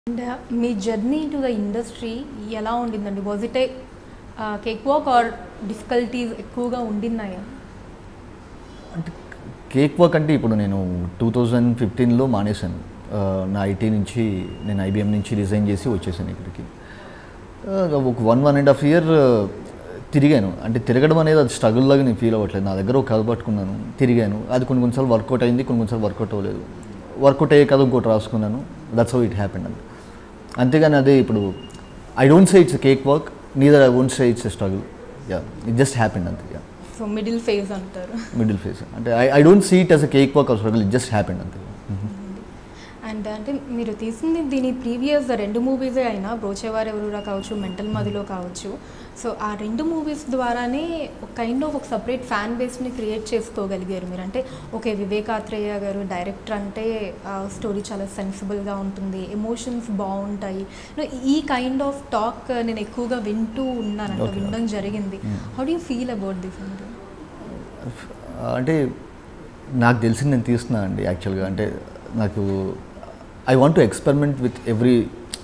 And మీ journey to the industry ఎలా ఉండిందండి was it a cake walk or difficulties ఎక్కువగా ఉండినాయా అంటే కేక్ వర్క్ అంటే ఇప్పుడు నేను టూ థౌజండ్ ఫిఫ్టీన్లో మానేశాను ఆ, నా ఐటీ నుంచి నేను ఐబిఎం నుంచి రిజైన్ చేసి వచ్చేసాను ఇక్కడికి ఆ, ఒక one one and half year తిరిగాను అంటే తిరగడం అనేది అది స్ట్రగుల్ లాగా నేను ఫీల్ అవ్వట్లేదు నా దగ్గర ఒక కథ పట్టుకున్నాను తిరిగాను అది కొన్ని కొన్నిసార్లు వర్కౌట్ అయింది కొన్ని కొన్నిసార్లు వర్కౌట్ అవ్వలేదు వర్కౌట్ అయ్యే కథ ఇంకోటి రాసుకున్నాను దట్స్ హౌ ఇట్ హ్యాపెండ్ అండి అంతేగాని అదే ఇప్పుడు I don't say it's cake work neither I won't say it's a struggle yeah it just happened అంతే యా సో మిడిల్ ఫేజ్ అంటారు మిడిల్ ఫేస్ అంటే I I don't see it as a cake work or struggle it just happened అంతే and అంటే మీరు తీసింది దీని previous రెండు మూవీసే అయినా బ్రోచేవారు ఎవరురా కావచ్చు మెంటల్ మదిలో కావచ్చు సో ఆ రెండు మూవీస్ ద్వారానే ఒక కైండ్ ఆఫ్ ఒక సపరేట్ ఫ్యాన్ బేస్ని క్రియేట్ చేసుకోగలిగారు మీరు అంటే ఓకే వివేకాత్రేయ గారు డైరెక్టర్ అంటే స్టోరీ చాలా సెన్సిబుల్గా ఉంటుంది ఎమోషన్స్ బాగుంటాయి No, ఈ కైండ్ ఆఫ్ టాక్ నేను ఎక్కువగా వింటూ ఉన్నానంట Okay. వినడం జరిగింది Hmm. How do feel about this అండి అంటే నాకు తెలిసింది నేను తీస్తున్నా అండి యాక్చువల్గా అంటే నాకు I want to experiment with every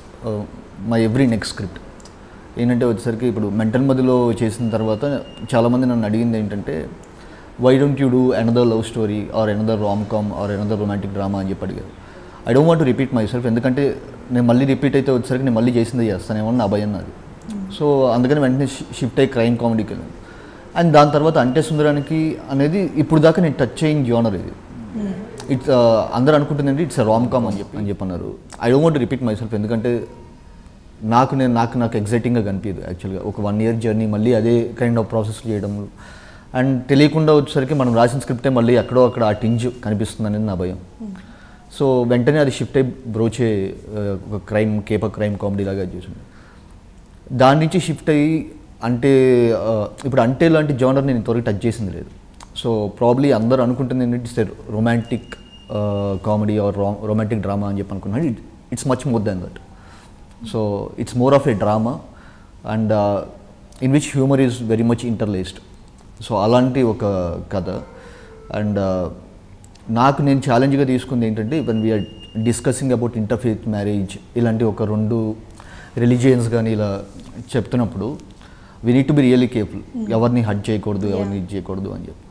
my every next script ఏంటంటే వచ్చేసరికి ఇప్పుడు మెంటల్ మదిలో చేసిన తర్వాత చాలామంది నన్ను అడిగింది ఏంటంటే why don't you do another love story or another rom com or another romantic drama అని చెప్పి అడిగారు I don't want to repeat myself ఎందుకంటే నేను మళ్ళీ రిపీట్ అయితే వచ్చేసరికి నేను మళ్ళీ చేసింది చేస్తానేమో అని నా భయం నాది సో అందుకని వెంటనే షిఫ్ట్ అయ్యి క్రైమ్ కామెడీకి వెళ్ళాను అండ్ దాని తర్వాత అంటే సుందరానికి అనేది ఇప్పుడు దాకా నేను టచ్ అయిన జోనర్ ఇది ఇట్స్ అందరూ అనుకుంటుందండి ఇట్స్ రామ్ కామ్ అని చెప్పి అని చెప్పి అన్నారు I don't want repeat myself ఎందుకంటే నాకు నేను నాకు నాకు ఎగ్జైటింగ్గా కనిపించదు యాక్చువల్గా ఒక వన్ ఇయర్ జర్నీ మళ్ళీ అదే కైండ్ ఆఫ్ ప్రాసెస్ చేయడం అండ్ తెలియకుండా వచ్చేసరికి మనం రాసిన స్క్రిప్టే మళ్ళీ ఎక్కడో అక్కడ ఆ టింజ్ కనిపిస్తుంది అనేది నా భయం సో వెంటనే అది షిఫ్ట్ అయ్యి బ్రోచే ఆ, ఒక క్రైమ్ కేప క్రైమ్ కామెడీ లాగా చూసింది దాని నుంచి షిఫ్ట్ అయ్యి అంటే ఆ, ఇప్పుడు అంటే లాంటి జోనర్ నేను ఇంతవరకు టచ్ చేసింది లేదు సో ప్రాబ్లీ అందరూ అనుకుంటుంది ఏంటంటే it's romantic comedy or romantic drama అని చెప్పి అనుకున్నాను it's much more than that so it's more of a drama and in which humour is very much interlaced so అలాంటి ఒక కథ అండ్ నాకు నేను ఛాలెంజ్గా తీసుకుంది ఏంటంటే when we're discussing about interfaith marriage ఇలాంటి ఒక రెండు రిలీజియన్స్ కానీ ఇలా చెప్తున్నప్పుడు we need to be really careful ఎవరిని హట్ చేయకూడదు ఎవరిని ఇది చేయకూడదు అని చెప్పి